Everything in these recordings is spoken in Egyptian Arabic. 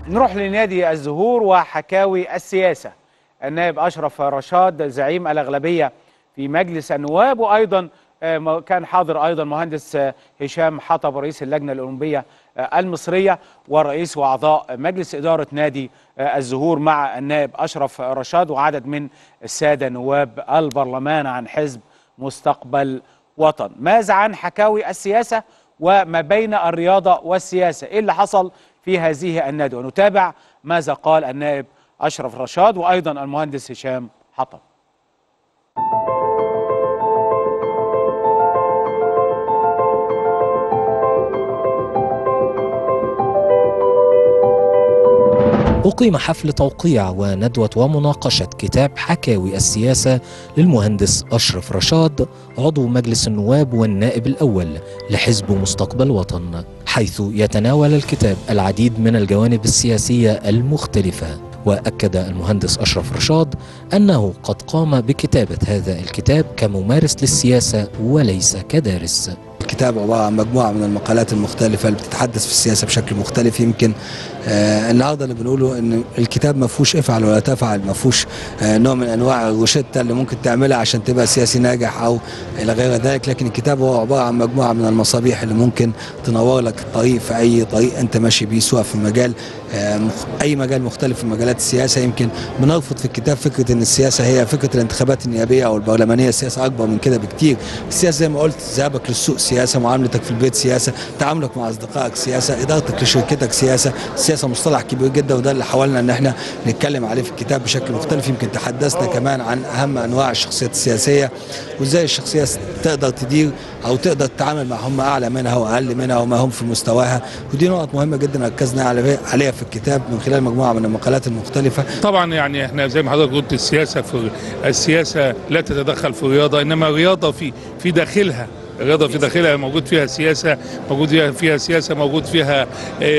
نروح لنادي الزهور وحكاوي السياسة النائب أشرف رشاد زعيم الأغلبية في مجلس النواب وأيضا آه، كان حاضر أيضا مهندس آه، هشام حطب رئيس اللجنة الأولمبية آه، المصرية ورئيس وأعضاء مجلس إدارة نادي آه، الزهور مع النائب أشرف رشاد وعدد من السادة نواب البرلمان عن حزب مستقبل وطن ماذا عن حكاوي السياسة وما بين الرياضة والسياسة إيه اللي حصل في هذه الندوة نتابع ماذا قال النائب أشرف رشاد وأيضا المهندس هشام حطب أقيم حفل توقيع وندوة ومناقشة كتاب حكاوي السياسة للمهندس أشرف رشاد عضو مجلس النواب والنائب الأول لحزب مستقبل وطن حيث يتناول الكتاب العديد من الجوانب السياسية المختلفة وأكد المهندس أشرف رشاد أنه قد قام بكتابة هذا الكتاب كممارس للسياسة وليس كدارس الكتاب عبارة عن مجموعة من المقالات المختلفة اللي بتتحدث في السياسة بشكل مختلف يمكن آه النهارده اللي بنقوله ان الكتاب ما فيهوش افعل ولا تفعل ما فيهوش آه نوع من انواع الروشته اللي ممكن تعملها عشان تبقى سياسي ناجح او الى غير ذلك لكن الكتاب هو عباره عن مجموعه من المصابيح اللي ممكن تنور لك الطريق في اي طريق انت ماشي بيه سواء في مجال آه مخ... اي مجال مختلف في مجالات السياسه يمكن بنرفض في الكتاب فكره ان السياسه هي فكره الانتخابات النيابيه او البرلمانيه السياسه اكبر من كده بكتير السياسه زي ما قلت ذهابك للسوق سياسه معاملتك في البيت سياسه تعاملك مع اصدقائك سياسه ادارتك لشركتك سياسه السياسه مصطلح كبير جدا وده اللي حاولنا ان احنا نتكلم عليه في الكتاب بشكل مختلف يمكن تحدثنا كمان عن اهم انواع الشخصيات السياسيه وازاي الشخصيه تقدر تدير او تقدر تتعامل مع هم اعلى منها واقل منها وما هم في مستواها ودي نقط مهمه جدا ركزنا عليها في الكتاب من خلال مجموعه من المقالات المختلفه طبعا يعني احنا زي ما حضرتك قلت السياسه في السياسه لا تتدخل في الرياضه انما الرياضه في في داخلها الرياضة في داخلها موجود فيها سياسة موجود فيها, فيها سياسة موجود فيها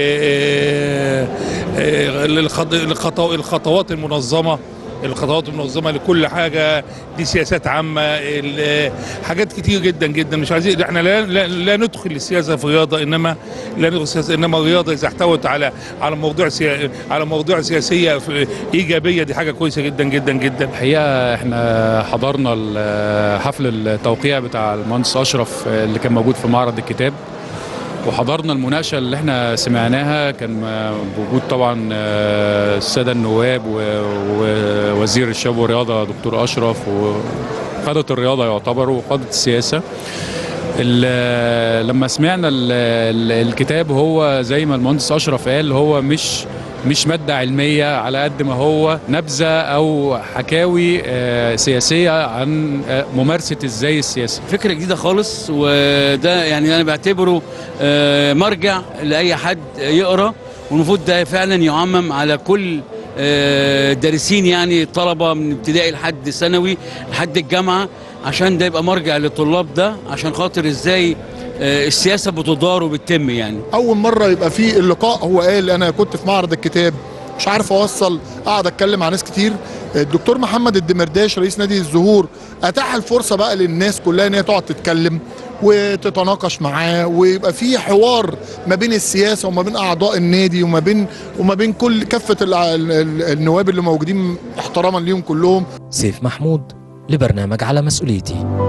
الخطوات المنظمة الخطوات المنظمه لكل حاجه دي سياسات عامه حاجات كتير جدا جدا مش عايزين احنا لا, لا, لا ندخل السياسه في الرياضه انما لا ندخل السياسة انما الرياضه اذا احتوت على على موضوع سيا على موضوع سياسيه ايجابيه دي حاجه كويسه جدا جدا جدا الحقيقه احنا حضرنا حفل التوقيع بتاع المهندس اشرف اللي كان موجود في معرض الكتاب وحضرنا المناقشه اللي احنا سمعناها كان بوجود طبعا الساده النواب ووزير الشباب والرياضه دكتور اشرف وقاده الرياضه يعتبروا وقاده السياسه لما سمعنا الكتاب هو زي ما المهندس اشرف قال هو مش مش ماده علميه على قد ما هو نبذه او حكاوي سياسيه عن ممارسه ازاي السياسه فكره جديده خالص وده يعني انا بعتبره مرجع لاي حد يقرا والمفروض ده فعلا يعمم على كل دارسين يعني طلبه من ابتدائي لحد ثانوي لحد الجامعه عشان ده يبقى مرجع للطلاب ده عشان خاطر ازاي السياسه بتدار وبتتم يعني اول مره يبقى في اللقاء هو قال انا كنت في معرض الكتاب مش عارف اوصل اقعد اتكلم مع ناس كتير الدكتور محمد الدمرداش رئيس نادي الزهور اتاح الفرصه بقى للناس كلها ان هي تقعد تتكلم وتتناقش معاه ويبقى في حوار ما بين السياسه وما بين اعضاء النادي وما بين وما بين كل كافه النواب اللي موجودين احتراما ليهم كلهم سيف محمود لبرنامج على مسؤوليتي